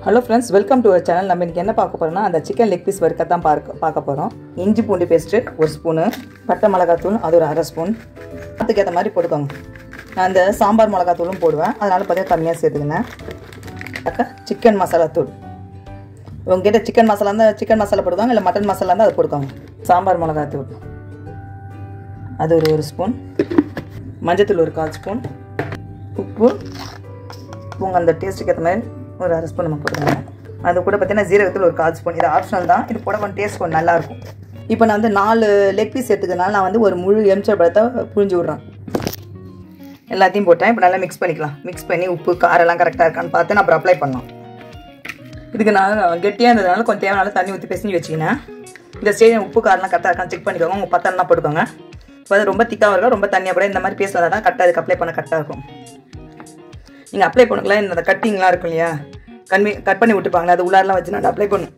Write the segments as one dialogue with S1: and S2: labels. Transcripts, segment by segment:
S1: hello friends welcome to our channel நம்ம இன்றைக்கி என்ன பார்க்க போகிறோம்னா அந்த சிக்கன் லெக் பீஸ் வறுக்க தான் பார்க்க பார்க்க போகிறோம் இஞ்சி பூண்டு பேஸ்ட்டு ஒரு ஸ்பூனு பட்டை மிளகாத்தூள் அது ஒரு அரை ஸ்பூன் அதுக்கு ஏற்ற மாதிரி போட்டுக்கோங்க நான் அந்த சாம்பார் மிளகாத்தூளும் போடுவேன் அதனால் பார்த்தீங்கன்னா கம்மியாக சேர்த்துக்கினேன் அக்கா சிக்கன் மசாலா தூள் உங்ககிட்ட சிக்கன் மசாலா இருந்தால் சிக்கன் மசாலா போடுவாங்க இல்லை மட்டன் மசாலா இருந்தால் அதை போடுவாங்க சாம்பார் மிளகாத்தூள் அது ஒரு ஒரு ஸ்பூன் மஞ்சத்தூள் ஒரு கால் ஸ்பூன் உப்பு உங்கள் அந்த டேஸ்ட்டுக்கு ஏற்ற மாதிரி ஒரு அரை ஸ்பூன் நம்ம போட்டுக்கணும் அது கூட பார்த்தீங்கன்னா ஜீரகத்தில் ஒரு கால் ஸ்பூன் இது ஆப்ஷனல் தான் இது போட கொஞ்சம் டேஸ்ட் கொஞ்சம் நல்லாயிருக்கும் இப்போ நான் வந்து நாலு லெக் பீஸ் எடுத்துக்கிறதுனால நான் வந்து ஒரு முழு எம்சர் பழத்தை புழிஞ்சு விட்றேன் எல்லாத்தையும் போட்டேன் இப்போ நல்லா மிக்ஸ் பண்ணிக்கலாம் மிக்ஸ் பண்ணி உப்பு காரெல்லாம் கரெக்டாக இருக்கான்னு பார்த்து நான் அப்புறம் அப்ளை பண்ணலாம் இதுக்கு நான் கெட்டியாக இருந்ததுனால கொஞ்சம் தேவையான தண்ணி ஊற்றி பிசைஞ்சு வச்சுக்கினேன் இந்த ஸ்டேஜ் உப்பு காரெல்லாம் கரெக்டாக இருக்கான்னு செக் பண்ணிக்கோங்க உங்கள் பத்தம்லாம் போட்டுக்கோங்க இப்போ அது ரொம்ப திக்காக இருக்கும் ரொம்ப தண்ணியாக கூட இந்த மாதிரி பேஸ்ட் வந்தால் தான் கரெக்டாக அதுக்கு அப்ளை பண்ண கரெக்டாக இருக்கும் நீங்கள் அப்ளை பண்ணுங்களேன் இந்த கட்டிங்லாம் இருக்கும் இல்லையா கண்மி கட் பண்ணி விட்டுப்பாங்களே அது உள்ளாரெலாம் வச்சு நான் அப்ளை பண்ணும்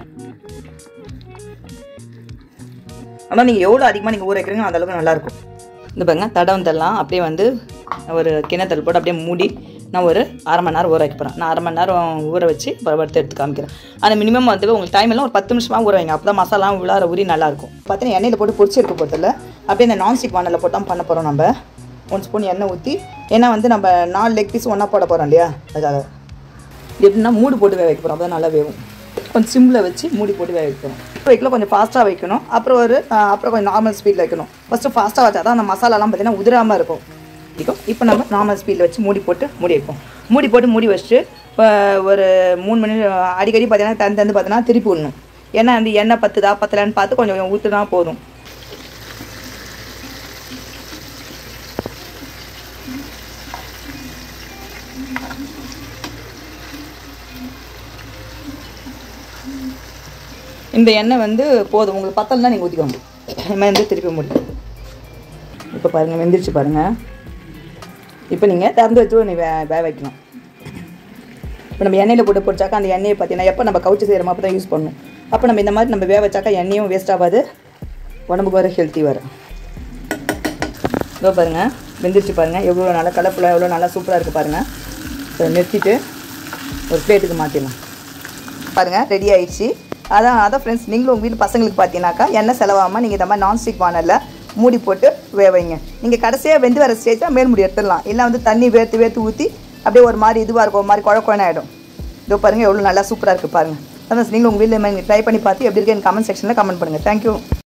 S1: ஆனால் நீங்கள் எவ்வளோ அதிகமாக நீங்கள் ஊற வைக்கிறீங்க அந்த அளவுக்கு நல்லாயிருக்கும் இந்த பாருங்க தடவந்தெல்லாம் அப்படியே வந்து ஒரு கிணத்தல் போட்டு அப்படியே மூடி நான் ஒரு அரை மணி நேரம் ஊற வைக்க போகிறேன் நான் அரை மணி நேரம் ஊற வச்சு அப்புறம் வறுத்து எடுத்து காமிக்கிறேன் ஆனால் மினிமம் வந்து உங்களுக்கு டைம் எல்லாம் ஒரு பத்து நிமிஷமாக ஊற வைங்க அப்போ தான் மசாலாம் உள்ளார ஊறி நல்லாயிருக்கும் பார்த்தீங்கன்னா எண்ணெயில் போட்டு பொரிச்சு எடுக்க போகிறதில்ல அப்படியே இந்த நான்ஸ்டிக் வானலில் போட்டு தான் பண்ண போகிறோம் நம்ம ஒன் ஸ்பூன் எண்ணெய் ஊற்றி ஏன்னா வந்து நம்ம நாலு லெக் பீஸ் ஒன்றா போட போகிறோம் இல்லையா அதுக்காக எப்படின்னா மூடு போட்டு வேக வைக்க போகிறோம் அப்போ நல்லா வேகும் கொஞ்சம் சிம்மில் வச்சு மூடி போட்டு வேக வைக்கணும் வைக்கல கொஞ்சம் ஃபாஸ்ட்டாக வைக்கணும் அப்புறம் ஒரு ஆஹ், அப்புறம் கொஞ்சம் நார்மல் ஸ்பீடில் வைக்கணும் ஃபஸ்ட்டு ஃபாஸ்ட்டாக வச்சா தான் அந்த மசாலாலாம் பார்த்தீங்கன்னா உதிராமல் இருக்கும் இருக்கும் இப்போ நம்ம நார்மல் ஸ்பீடில் வச்சு மூடி போட்டு மூடி வைப்போம் மூடி போட்டு மூடி வச்சுட்டு இப்போ ஒரு மூணு மணி அடிக்கடி பார்த்தீங்கன்னா தந்து தந்து பார்த்தீங்கன்னா திருப்பி விடணும் ஏன்னா அந்த எண்ணெய் பத்துதா பத்தலைன்னு பார்த்து கொஞ்சம் ஊற்றுனா போதும் இந்த எண்ணெய் வந்து போதும் உங்களுக்கு பத்தலைன்னா நீங்கள் ஊற்றிக்கோங்க இந்த மாதிரி வந்து திருப்பி முடியும் இப்போ பாருங்கள் வெந்துருச்சு பாருங்கள் இப்போ நீங்கள் திறந்து வச்சு நீ வே வேக வைக்கணும் இப்போ நம்ம எண்ணெயில் போட்டு பொடிச்சாக்கா அந்த எண்ணெயை பார்த்தீங்கன்னா எப்போ நம்ம கவுச்சு செய்கிறோமோ அப்போ தான் யூஸ் பண்ணணும் அப்போ நம்ம இந்த மாதிரி நம்ம வேக வச்சாக்கா எண்ணெயும் வேஸ்ட் ஆகாது உடம்புக்கு வர ஹெல்த்தி வரும் இதோ பாருங்கள் வெந்துருச்சு பாருங்கள் எவ்வளோ நல்லா கலர்ஃபுல்லாக எவ்வளோ நல்லா சூப்பராக இருக்குது பாருங்கள் இப்போ நிறுத்திட்டு ஒரு பிளேட்டுக்கு மாற்றிடலாம் பாருங்கள் ரெடி ஆயிடுச்சு அதான் அதான் ஃப்ரெண்ட்ஸ் நீங்களும் உங்கள் வீட்டு பசங்களுக்கு பார்த்தீங்கன்னாக்கா எண்ணெய் செலவாகாமல் நீங்கள் இந்த மாதிரி நான்ஸ்டிக் வானலில் மூடி போட்டு வேக வைங்க நீங்கள் கடைசியாக வெந்து வர ஸ்டேஜ் தான் மேல் மூடி எடுத்துடலாம் இல்லை வந்து தண்ணி வேர்த்து வேர்த்து ஊற்றி அப்படியே ஒரு மாதிரி இதுவாக இருக்கும் ஒரு மாதிரி குழ குழன்னு ஆகிடும் இதோ பாருங்கள் எவ்வளோ நல்லா சூப்பராக இருக்குது பாருங்கள் அதான் நீங்களும் உங்கள் வீட்டில் ட்ரை பண்ணி பார்த்து எப்படி இருக்கு எனக்கு கமெண்ட் செக்ஷனில் கமெண்ட் பண்ணுங்கள் தேங்க்யூ